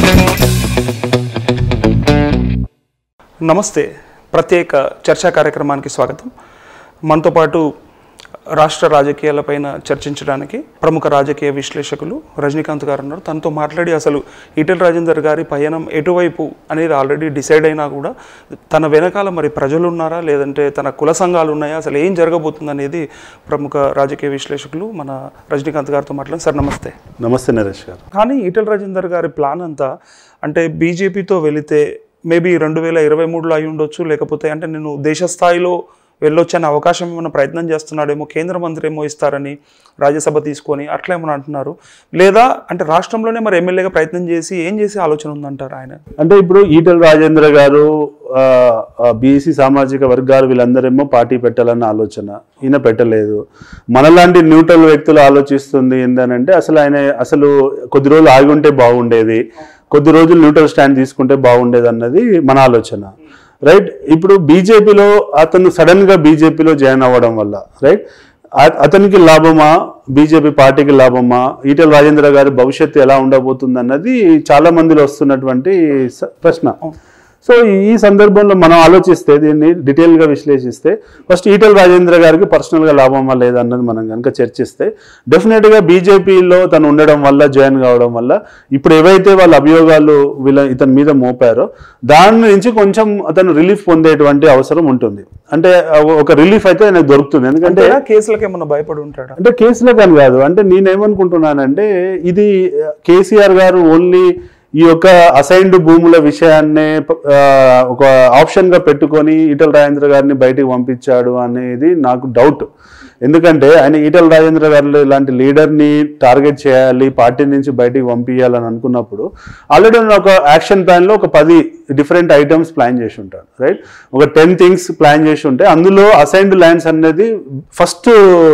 నమస్తే ప్రత్యేక చర్చా కార్యక్రమానికి స్వాగతం మనతో పాటు రాష్ట్ర రాజకీయాలపైన చర్చించడానికి ప్రముఖ రాజకీయ విశ్లేషకులు రజనీకాంత్ గారు ఉన్నారు తనతో మాట్లాడి అసలు ఈటెల రాజేందర్ గారి పయనం ఎటువైపు అనేది ఆల్రెడీ డిసైడ్ అయినా కూడా తన వెనకాల మరి ప్రజలు ఉన్నారా లేదంటే తన కుల సంఘాలు ఉన్నాయా అసలు ఏం జరగబోతుంది అనేది ప్రముఖ రాజకీయ విశ్లేషకులు మన రజనీకాంత్ గారితో మాట్లాడారు సార్ నమస్తే నమస్తే నరేష్ గారు కానీ ఈటెల రాజేందర్ గారి ప్లాన్ అంతా అంటే బీజేపీతో వెళితే మేబీ రెండు వేల ఇరవై మూడులో అయి ఉండొచ్చు లేకపోతే అంటే నేను దేశ స్థాయిలో వెళ్ళొచ్చనే అవకాశం ఏమైనా ప్రయత్నం చేస్తున్నాడేమో కేంద్ర మంత్రి ఏమో ఇస్తారని రాజ్యసభ తీసుకొని అట్లా ఏమైనా అంటున్నారు లేదా అంటే రాష్ట్రంలోనే మరి ఎమ్మెల్యేగా ప్రయత్నం చేసి ఏం చేసే ఆలోచన ఉందంటారు ఆయన అంటే ఇప్పుడు ఈటల రాజేంద్ర గారు బీసీ సామాజిక వర్గాలు వీళ్ళందరేమో పార్టీ పెట్టాలన్న ఆలోచన ఈయన పెట్టలేదు మనలాంటి న్యూట్రల్ వ్యక్తులు ఆలోచిస్తుంది ఏంటనంటే అసలు ఆయన అసలు కొద్ది రోజులు ఆగి ఉంటే బాగుండేది కొద్ది రోజులు న్యూట్రల్ స్టాండ్ తీసుకుంటే బాగుండేది అన్నది మన ఆలోచన రైట్ ఇప్పుడు బీజేపీలో అతను సడన్ గా బీజేపీలో జాయిన్ అవ్వడం వల్ల రైట్ ఆ- అతనికి లాభమా బీజేపీ పార్టీకి లాభమా ఈటెల రాజేంద్ర గారి భవిష్యత్తు ఎలా ఉండబోతుంది అన్నది చాలా మందిలో వస్తున్నటువంటి స- ప్రశ్న సో ఈ సందర్భంలో మనం ఆలోచిస్తే దీన్ని డీటెయిల్గా విశ్లేషిస్తే ఫస్ట్ ఈటెల రాజేంద్ర గారికి పర్సనల్గా లాభమా లేదన్నది మనం కనుక చర్చిస్తే డెఫినెట్గా బీజేపీలో తను ఉండడం వల్ల జాయిన్ కావడం వల్ల ఇప్పుడు ఏవైతే వాళ్ళ అభియోగాలు వీళ్ళ ఇతని మీద మోపారో దాని నుంచి కొంచెం అతను రిలీఫ్ పొందేటువంటి అవసరం ఉంటుంది అంటే ఒక రిలీఫ్ అయితే ఆయనకు దొరుకుతుంది ఎందుకంటే అంటే కేసులకు ఏమన్నా భయపడి ఉంటాడా అంటే కేసులో కానీ కాదు అంటే నేనేమనుకుంటున్నానంటే ఇది కేసీఆర్ గారు ఓన్లీ ఈ యొక్క అసైన్డ్ భూముల విషయాన్నే ఆ, ఒక ఆప్షన్ గా పెట్టుకొని ఈటల రాజేంద్ర గారిని బయటికి పంపించాడు అనేది నాకు డౌట్ ఎందుకంటే ఆయన ఈటల రాజేంద్ర గారు ఇలాంటి లీడర్ని టార్గెట్ చేయాలి పార్టీ నుంచి బయటికి పంపించాలని అనుకున్నప్పుడు ఆల్రెడీ ఒక యాక్షన్ ప్లాన్లో ఒక పది డిఫరెంట్ ఐటమ్స్ ప్లాన్ చేసి ఉంటాడు రైట్ ఒక టెన్ థింగ్స్ ప్లాన్ చేసి ఉంటే అందులో అసైన్డ్ ల్యాండ్స్ అనేది ఫస్ట్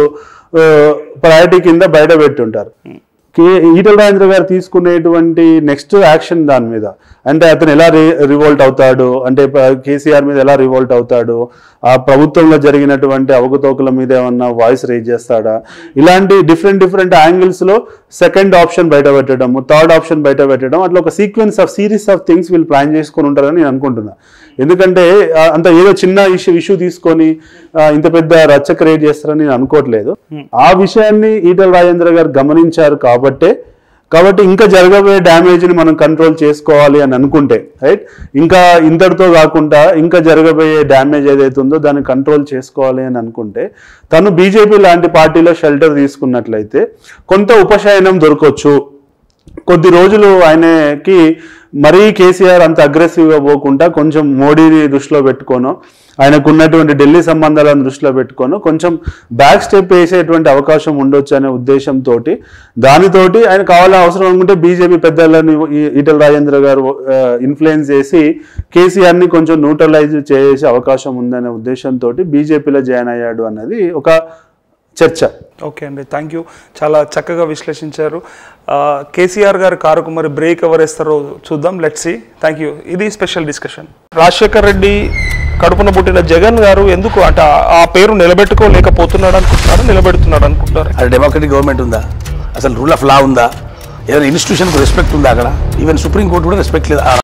ప్రయారిటీ కింద బయట పెట్టుంటారు కే ఈటల రాజేంద్ర గారు తీసుకునేటువంటి నెక్స్ట్ యాక్షన్ దాని మీద అంటే అతను ఎలా రి రివోల్ట్ అవుతాడు అంటే ప- కేసీఆర్ మీద ఎలా రివోల్ట్ అవుతాడు ఆ ప్రభుత్వంలో జరిగినటువంటి అవకతవకల మీద ఏమన్నా వాయిస్ రేజ్ చేస్తాడా ఇలాంటి డిఫరెంట్ డిఫరెంట్ యాంగిల్స్లో సెకండ్ ఆప్షన్ బయట పెట్టడం థర్డ్ ఆప్షన్ బయట పెట్టడం అట్లా ఒక sequence of series of things వీళ్ళు ప్లాన్ చేసుకొని ఉంటారని నేను అనుకుంటున్నా ఎందుకంటే ఆ, అంత ఏదో చిన్న ఇష్యూ ఇష్యూ తీసుకొని ఆ, ఇంత పెద్ద రచ్చ క్రియేట్ చేస్తారని నేను అనుకోవట్లేదు ఆ విషయాన్ని ఈటల రాజేంద్ర గారు గమనించారు కాబట్టే కాబట్టి ఇంకా జరగబోయే డ్యామేజ్ని మనం కంట్రోల్ చేసుకోవాలి అని అనుకుంటే రైట్ ఇంకా ఇంతటితో కాకుండా ఇంకా జరగబోయే డ్యామేజ్ ఏదైతే ఉందో దాన్ని కంట్రోల్ చేసుకోవాలి అని అనుకుంటే తను బీజేపీ లాంటి పార్టీలో షెల్టర్ తీసుకున్నట్లయితే కొంత ఉపశయనం దొరకవచ్చు కొద్ది రోజులు ఆయనకి మరీ కేసీఆర్ అంత అగ్రెసివ్గా పోకుండా కొంచెం మోడీని దృష్టిలో పెట్టుకోను ఆయనకు ఉన్నటువంటి ఢిల్లీ సంబంధాలను దృష్టిలో పెట్టుకోను కొంచెం బ్యాక్ స్టెప్ వేసేటువంటి అవకాశం ఉండొచ్చు అనే ఉద్దేశంతో దానితోటి ఆయన కావాలని అవసరం అనుకుంటే బీజేపీ పెద్దలను ఈ- ఈటల రాజేంద్ర గారు ఇన్ఫ్లుయెన్స్ చేసి కేసీఆర్ని కొంచెం న్యూట్రలైజ్ చేసే అవకాశం ఉందనే ఉద్దేశంతో బీజేపీలో జాయిన్ అయ్యాడు అన్నది ఒక చర్చ ఓకే అండి థ్యాంక్ యూ చాలా చక్కగా విశ్లేషించారు ఆ, కేసీఆర్ గారి కారుకు మరి బ్రేక్ ఎవరు వేస్తారో చూద్దాం లెట్స్ సి థ్యాంక్ యూ ఇది స్పెషల్ డిస్కషన్ రాజశేఖర్ రెడ్డి కడుపున పుట్టిన జగన్ గారు ఎందుకు అంటే ఆ- ఆ పేరు నిలబెట్టుకోలేకపోతున్నాడు అనుకుంటున్నారు నిలబెడుతున్నాడు అనుకుంటున్నారు అది డెమోక్రటిక్ గవర్నమెంట్ ఉందా అసలు రూల్ ఆఫ్ లా ఉందా ఏదైనా ఇన్స్టిట్యూషన్కి రెస్పెక్ట్ ఉందా అక్కడ ఈవెన్ సుప్రీం కోర్టు కూడా రెస్పెక్ట్ లేదు ఆ